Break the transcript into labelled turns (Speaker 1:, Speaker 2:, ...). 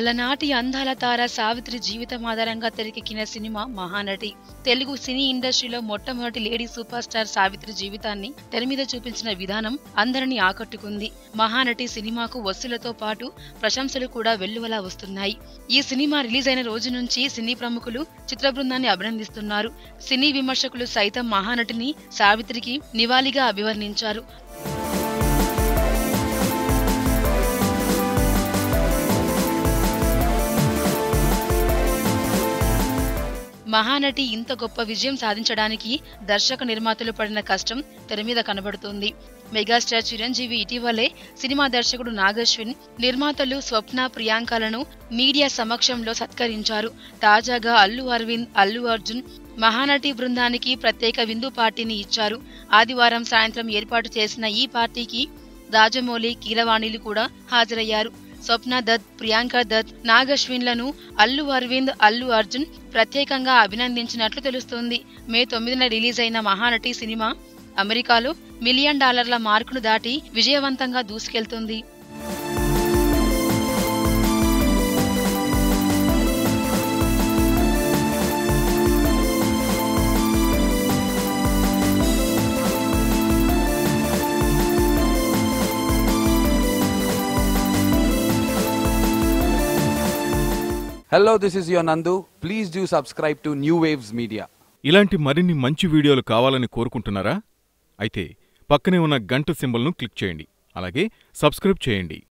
Speaker 1: అలనాటి అందాల తార సావిత్రి జీవితం ఆధారంగా తెరకెక్కిన సినిమా మహానటి తెలుగు సినీ ఇండస్ట్రీలో మొట్టమొదటి లేడీ సూపర్ స్టార్ సావిత్రి జీవితాన్ని తెర మీద చూపించిన విధానం అందరినీ ఆకట్టుకుంది మహానటి సినిమాకు వసూలతో పాటు ప్రశంసలు కూడా వెల్లువలా వస్తున్నాయి ఈ సినిమా రిలీజ్ అయిన రోజు నుంచి సినీ ప్రముఖులు చిత్ర బృందాన్ని అభినందిస్తున్నారు సినీ విమర్శకులు సైతం మహానటిని సావిత్రికి నివాళిగా అభివర్ణించారు మహానటి ఇంత గొప్ప విజయం సాధించడానికి దర్శక నిర్మాతలు పడిన కష్టం తెర మీద కనబడుతుంది మెగాస్టార్ చిరంజీవి ఇటీవలే సినిమా దర్శకుడు నాగశ్విన్ నిర్మాతలు స్వప్న ప్రియాంకలను మీడియా సమక్షంలో సత్కరించారు తాజాగా అల్లు అరవింద్ అల్లు అర్జున్ మహానటి బృందానికి ప్రత్యేక విందు పార్టీని ఇచ్చారు ఆదివారం సాయంత్రం ఏర్పాటు చేసిన ఈ పార్టీకి రాజమౌళి కీరవాణిలు కూడా హాజరయ్యారు స్వప్న దత్ ప్రియాంక దత్ నాగశ్విన్లను అల్లు అరవింద్ అల్లు అర్జున్ ప్రత్యేకంగా అభినందించినట్లు తెలుస్తోంది మే తొమ్మిదిన రిలీజ్ అయిన మహానటి సినిమా అమెరికాలో మిలియన్ డాలర్ల మార్కును దాటి విజయవంతంగా దూసుకెళ్తుంది
Speaker 2: Hello, this is your Nandu. Please do subscribe to New Waves Media.
Speaker 3: ఇలాంటి మరిన్ని మంచి వీడియోలు కావాలని కోరుకుంటున్నారా అయితే పక్కనే ఉన్న గంట సింబల్ను క్లిక్ చేయండి అలాగే సబ్స్క్రైబ్ చేయండి